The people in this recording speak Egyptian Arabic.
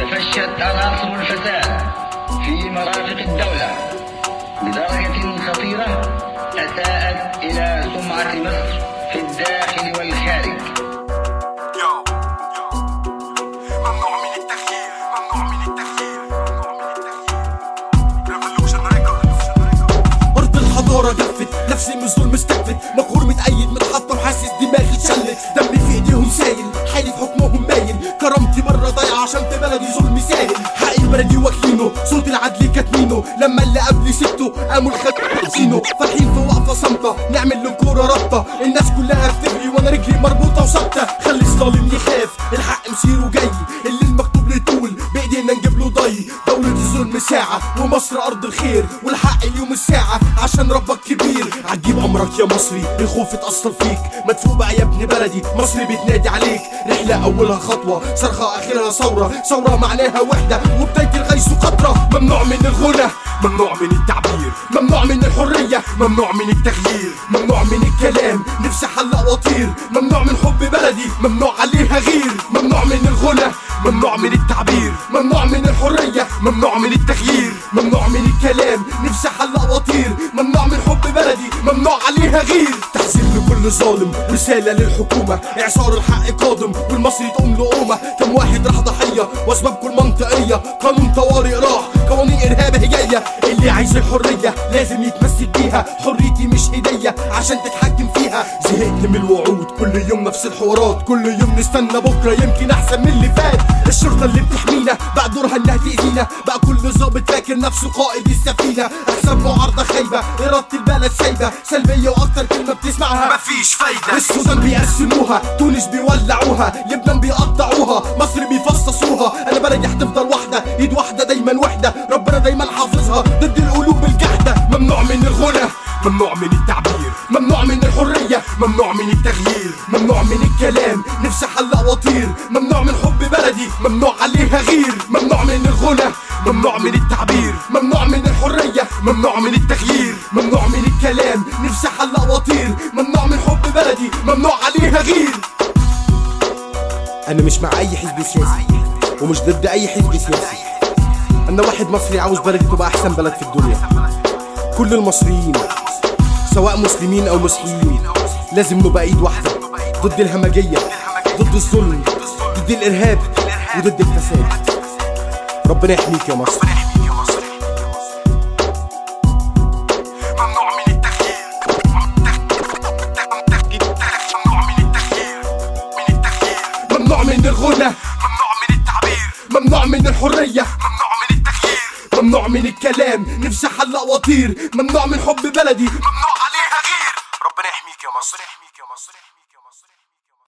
تفشت عناصر الفساد في مرافق الدولة بدرجة خطيرة أساءت إلى سمعة مصر في الداخل والخارج يو ممنوع من التغيير ممنوع من التغيير ممنوع من التغيير ريفولوشن ريكورد أرض الحضارة جفت نفسي من ظلم استكفت مقهور متأيد متحطم حاسس دماغي اتشلت دمي في ايديهم سايل حالي في حكمهم باين كرامتي بره ضايعة عشان في بلدي ظلم ساهل حقي بلدي واكلينه صوت العدل كاتمينه لما اللي قبلي سبته قاموا الخلق فرحين في وقفة صامتة نعمل للكورة رابطة الناس كلها بتجري وانا رجلي مربوطة وثابتة خلي الظالم يخاف الحق مسيره جاي اللي المكتوب له طول بايدينا نجيب له ضي دولة الظلم ساعة ومصر أرض الخير والحق اليوم الساعة عشان ربك كبير عجيب أمرك يا مصري الخوف اتأثر فيك مدفوع بقى يا ابن بلدي مصر بتنادي عليك رحلة أولها خطوة صرخة آخرها ثورة ثورة معناها وحدة وبداية الغيث قطرة ممنوع من الغنى ممنوع من التعبير ممنوع من الحرية ممنوع من التغيير ممنوع من الكلام نفسي حلق واطير ممنوع من حب بلدي ممنوع عليها غير ممنوع من الغنى ممنوع من التعبير ممنوع من الحرية ممنوع من التغيير ممنوع من الكلام نفسي حلق واطير ممنوع من حب بلدي ممنوع عليها غير تحذير لكل ظالم رسالة للحكومة اعصار الحق قادم والمصري تقوم لقومة كم واحد راح ضحية واسباب كل منطقية قانون طوارئ راح قوانين ارهاب هي جاية اللي عايز الحرية لازم يتمسك بيها حريتي مش هدية عشان تتحكم فيها زهقت من الوعود كل يوم نفس الحوارات كل يوم نستنى بكرة يمكن احسن من اللي فات الشرطة اللي بتحمينا بقى دورها انها تأذينا بقى كل ظابط فاكر نفسه قائد السفينة احسن معارضة خايبة إرادة البلد سايبة سلبية واكتر كلمة بتسمعها مفيش فايدة السودان بيقسموها تونس بيولعوها لبنان بيقطعوها مصر بيفصصوها انا بلدي هتفضل واحده ايد واحده دايما وحده ربنا دايما حافظها ضد القلوب الجحده ممنوع من الغنى ممنوع من التعبير ممنوع من الحريه ممنوع من التغيير ممنوع من الكلام نفسي حلق واطير ممنوع من حب بلدي ممنوع عليها غير ممنوع من الغنى ممنوع من التعبير ممنوع من الحريه ممنوع من التغيير ممنوع من الكلام نفسي حلق واطير ممنوع من حب بلدي ممنوع عليها غير انا مش مع اي حزب سياسي ومش ضد اي حزب سياسي انا واحد مصري عاوز بلدي تبقى احسن بلد في الدنيا كل المصريين سواء مسلمين او مسيحيين لازم نبقى ايد واحده ضد الهمجيه ضد الظلم ضد الارهاب وضد الفساد ربنا يحميك يا مصر يحميك يا مصر ممنوع من التغيير ممنوع من التغيير من التغيير ممنوع من الغنى ممنوع من التعبير ممنوع من الحريه ممنوع من التغيير ممنوع من الكلام نفسي حلق واطير ممنوع من حب بلدي ممنوع عليها غير ربنا يحميك يا مصر يحميك يا مصر